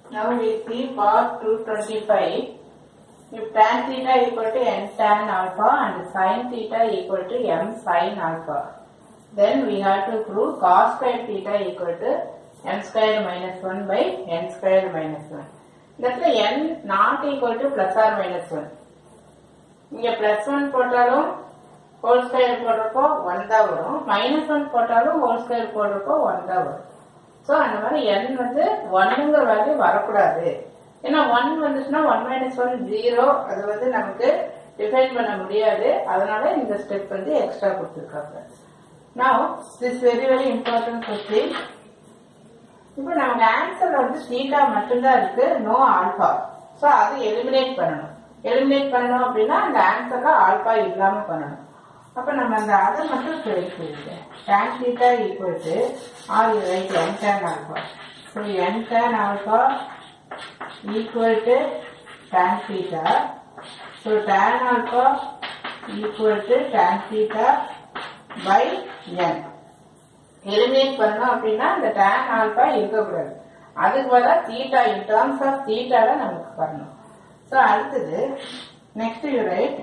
Now we see part 225. If tan theta equal to n tan alpha and sin theta equal to m sin alpha, then we have to prove cos square theta equal to n square minus 1 by n square minus 1. இந்த இடத்துல n not equal to plus or minus 1. இங்க plus one போட்டாலும் whole square போடுறப்போ one தான் வரும் minus one போட்டாலும் whole square போடுறப்போ one தான் வரும் ஸோ அந்த மாதிரி n வந்து ஒன்னுங்கிற வேல்யூ வரக்கூடாது ஏன்னா ஒன் வந்துச்சுன்னா ஒன் மைனஸ் ஒன் ஜீரோ அது வந்து நமக்கு டிஃபைன் பண்ண முடியாது அதனால இந்த ஸ்டெப் வந்து எக்ஸ்ட்ரா கொடுத்துருக்காங்க now this very very important question இப்போ நமக்கு ஆன்சர்ல வந்து தீட்டா மட்டும்தான் இருக்கு நோ ஆல்பா ஸோ அது எலிமினேட் பண்ணணும் எலிமினேட் பண்ணணும் அப்படின்னா அந்த ஆன்சர்ல ஆல்பா இல்லாம பண்ணணும் அப்ப நம்ம அந்த அதை மட்டும் சொல்லிருக்கேன் tan theta equal to or you write n tan alpha so n tan alpha equal to tan theta so tan alpha equal to tan theta by n eliminate பண்ணோம் அப்படின்னா இந்த tan ஆல்பா இருக்கக்கூடாது அதுக்கு பதிலாக தீட்டா இன் டேர்ம்ஸ் ஆஃப் தீட்டால நமக்கு வரணும் so அடுத்தது next you write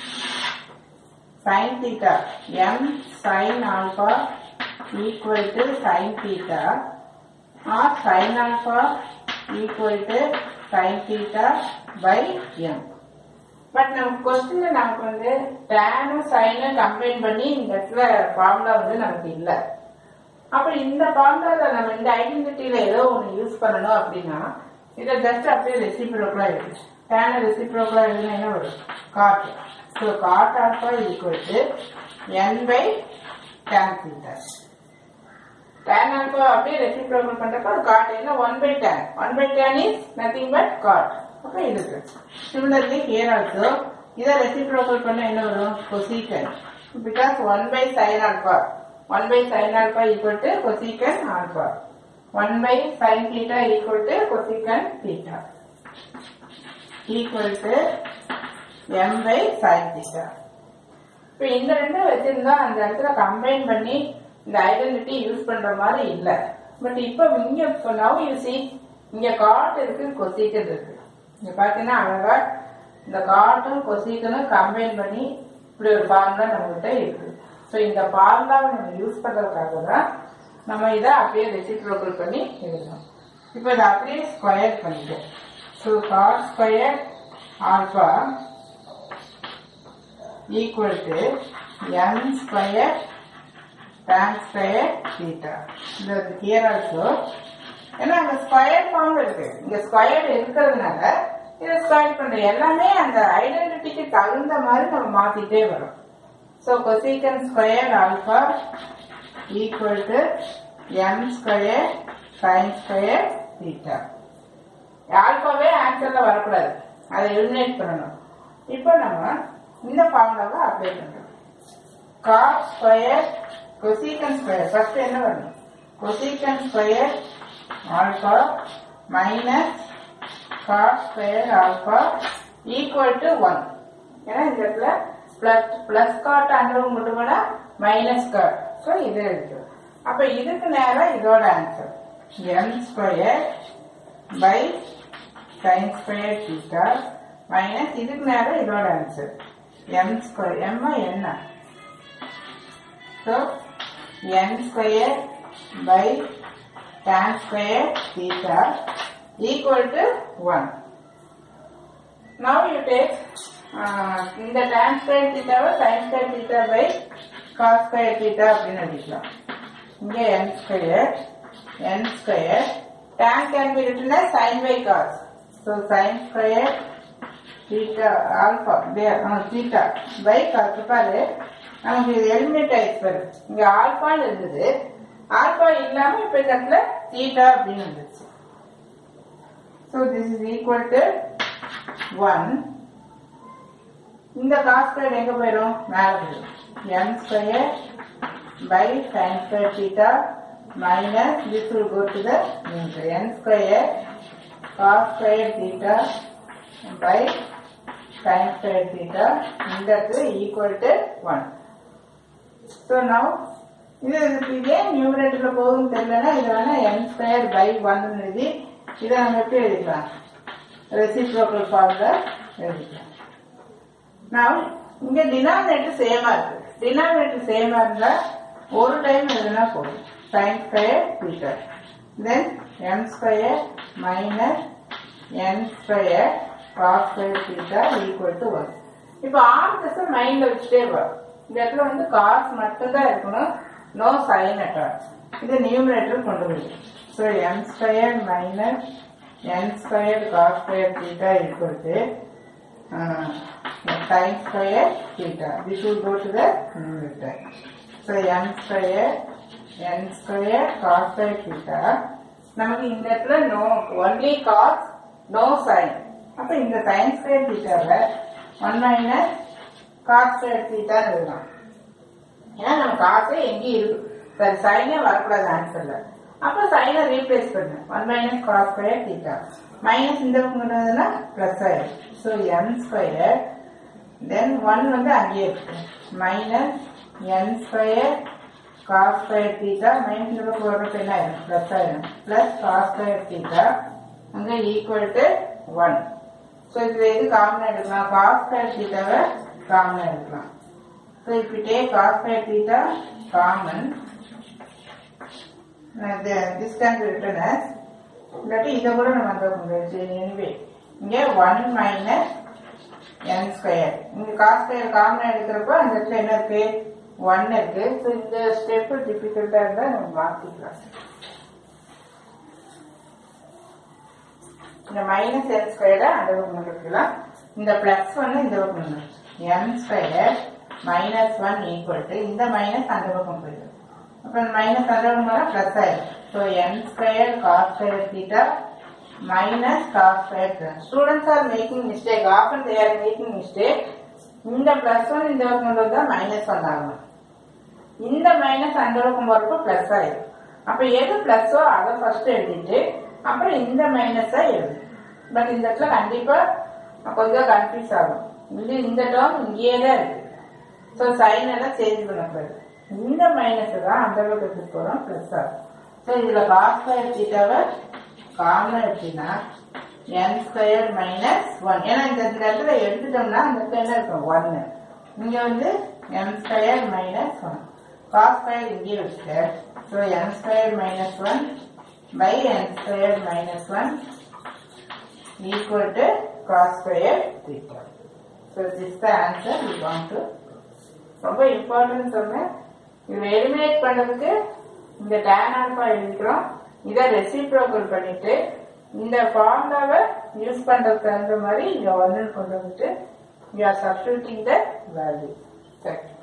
sin theta m sin alpha equal to sin theta or sin alpha equal to sin theta by m but நம்ம கொஸ்டின்ல நமக்கு வந்து டேனும் சைனும் கம்பைன் பண்ணி இந்த இடத்துல ஃபார்முலா வந்து நமக்கு இல்லை அப்ப இந்த ஃபார்முலால நம்ம இந்த ஐடென்டிட்டியில ஏதோ ஒன்று யூஸ் பண்ணணும் அப்படின்னா இதை ஜஸ்ட் அப்படியே ரெசிப்ரோக்கலா இருக்கு டேன ரெசிப்ரோக்கலா எழுதுனா என்ன வரும் cot so cot alpha equal to n by tan theta tan alpha அப்படியே ரெசிப்ரோக்கல் பண்றப்ப அது காட் என்ன one by tan one by tan is nothing but cot அப்ப இது சிமிலர்லி ஹியர் ஆல்சோ இதை ரெசிப்ரோக்கல் பண்ண என்ன வரும் cosec because one by sin alpha one by sin alpha equal to cosec alpha one by sin theta equal to cosec theta equal to m by sin theta இப்போ இந்த ரெண்டும் வச்சிருந்தா அந்த இடத்துல கம்பைன் பண்ணி இந்த ஐடென்டிட்டி யூஸ் பண்ற மாதிரி இல்ல பட் இப்போ இங்க இப்போ நவ் யூ சி இங்க காட் இருக்கு கொசீக்கன் இருக்கு இங்க பாத்தீங்கன்னா அழகா இந்த காட்டும் கொசீக்கனும் கம்பைன் பண்ணி இப்படி ஒரு ஃபார்முலா நம்மகிட்ட இருக்கு ஸோ இந்த ஃபார்முலாவை நம்ம யூஸ் பண்றதுக்காக தான் நம்ம இதை அப்படியே ரெசிப்ரோக்கல் பண்ணி எழுதணும் இப்போ இதை அப்படியே ஸ்கொயர் பண்ணிட்டோம் so cot square alpha equal to n square tan square theta. இந்த here also ஏன்னா அங்க ஸ்கொயர் ஃபார்ம் இருக்கு இங்க ஸ்கொயர் இருக்கிறதுனால இதை ஸ்கொயர் பண்ற எல்லாமே அந்த ஐடென்டிட்டிக்கு தகுந்த மாதிரி நம்ம மாத்திட்டே வரோம் so cosec square alpha equal to m square sin square theta ஆல்பாவே ஆன்சர்ல வரக்கூடாது அதை எலிமினேட் பண்ணணும் இப்போ நம்ம இந்த ஃபார்முலாவை அப்ளை பண்றோம் cos square cosec square first என்ன வரணும் cosec square alpha minus cos square alpha equal to one ஏன்னா இந்த இடத்துல பிளஸ் பிளஸ் காட் அண்டர் மட்டும் கூட மைனஸ் காட் ஸோ இது இருக்கு அப்ப இதுக்கு நேரம் இதோட answer m square by sin square theta minus இதுக்கு நேரம் இதோட ஆன்சர் m square m என்ன so n square by tan square theta equal to 1 now you take uh, இந்த tan square theta sin square theta by cos square theta அப்படின்னு அடிக்கலாம் இங்க n square n square tan can be written as sin by cos so sin square theta alpha there uh, theta by cos பாரு நமக்கு இது eliminate ஆயிடுச்சு பாரு இங்க ஆல்பான்னு இருந்தது ஆல்பா இல்லாம இப்ப இந்த இடத்துல தீட்டா அப்படின்னு வந்துருச்சு so this is equal to one இந்த காஸ் ஸ்கொயர் எங்க போயிடும் மேல போயிடும் m square by sin square theta minus this will go to the n square cos square theta by sin square theta இந்த இடத்துல equal to 1. So now இது இதுக்கு இதே நியூமரேட்டர்ல போகுதுன்னு தெரியலன்னா இது வேணா n ஸ்கொயர் பை ஒன் எழுதி இதை நம்ம எப்படி எழுதிக்கலாம் ரெசிப்ரோக்கல் ஃபார்ம்ல எழுதிக்கலாம் நான் இங்க டினாமினேட்டர் சேமா இருக்கு டினாமினேட்டர் சேமா இருந்தா ஒரு டைம் எழுதுனா போதும் sin square theta then m square minus n square cos square theta equal to one இப்போ ஆர்டர்ஸ் மைண்ட்ல வச்சுட்டே வரும் இந்த இடத்துல வந்து காஸ் மட்டும்தான் இருக்கணும் நோ சைன் அட் ஆல் இது நியூமினேட்டர் கொண்டு போய் so m square minus n square cos square theta equal to sin square theta. This will go to the numerator. So m square n square cos square theta. நமக்கு இந்த இடத்துல no only cos no sin அப்ப இந்த sin square தீட்டாவை one minus cos square தீட்டான்னு எழுதலாம் ஏன்னா நம்ம காசே எங்கேயும் இருக்கு சரி சைனே வரக்கூடாது ஆன்சர்ல அப்ப சைனை ரீப்ளேஸ் பண்ணு one minus cos square theta minus இந்த பக்கம் கொண்டதுன்னா பிளஸ் ஆயிடும் so m square then one வந்து அங்கேயே இருக்கு minus n square cos square theta minus இந்த பக்கம் வரப்ப என்ன ஆயிடும் பிளஸ் ஆயிடும் பிளஸ் காஸ் ஸ்கொயர் தீட்டா அங்க ஈக்குவல் டு ஒன் ஸோ இதுல எது காமன் எடுக்கலாம் காஸ் ஸ்கொயர் தீட்டாவை காமன் எடுக்கலாம் So if you take cos square theta common, now the, this can be written as, இல்லாட்டி இதை கூட நம்ம அந்த முடியாது எனிவே இங்க ஒன் மைனஸ் என் ஸ்கொயர் இங்க காஸ் ஸ்கொயர் காமன் எடுக்கிறப்ப அந்த இடத்துல என்ன இருக்கு ஒன் இருக்கு ஸோ இந்த ஸ்டெப் டிஃபிகல்ட்டா இருந்தா நம்ம மாத்திக்கலாம் இந்த மைனஸ் என் ஸ்கொயரை அந்த பக்கம் எடுக்கலாம் இந்த பிளஸ் ஒன்னு இந்த பக்கம் n square minus one equal to இந்த மைனஸ் அந்த பக்கம் போயிடும் அப்ப இந்த மைனஸ் அந்த பக்கம் போனா பிளஸ் ஆயிடும் so n square cos square theta minus cos square students are making mistake often they are making mistake இந்த பிளஸ் ஒன் இந்த பக்கம் வந்தா மைனஸ் ஒன் ஆகும் இந்த மைனஸ் அந்த பக்கம் போறப்ப பிளஸ் ஆயிடும் அப்ப எது பிளஸோ அதை ஃபர்ஸ்ட் எழுதிட்டு அப்புறம் இந்த மைனஸை எழுது பட் இந்த இடத்துல கண்டிப்பா கொஞ்சம் கன்ஃபியூஸ் ஆகும் இது இந்த டேர்ம் இங்கேயே தான் இருக்கு ஸோ சைன் எல்லாம் சேஞ்ச் பண்ணக்கூடாது இந்த மைனஸ் தான் அந்த அளவுக்கு எடுத்துட்டு போறோம் பிளஸ் ஆகும் ஸோ இதுல காஸ் ஸ்கொயர் தீட்டாவை காமன் எடுத்தீங்கன்னா என் ஸ்கொயர் மைனஸ் ஒன் ஏன்னா இந்த இந்த இடத்துல எடுத்துட்டோம்னா அந்த இடத்துல என்ன இருக்கும் ஒன்னு இங்க வந்து n square minus one cos square இங்கேயே வச்சுட்டு so n square minus one by n square minus one equal to cos square theta so this the answer we want to ரொம்ப இம்பார்ட்டன்ட் சொன்னேன் இது எலிமினேட் பண்ணதுக்கு இந்த tan ஆல்பா எழுதிக்கிறோம் இதை reciprocal பண்ணிட்டு இந்த ஃபார்முலாவை யூஸ் பண்றதுக்கு தகுந்த மாதிரி இங்க ஒன்னு கொண்டு வந்துட்டு you are substituting the value சரி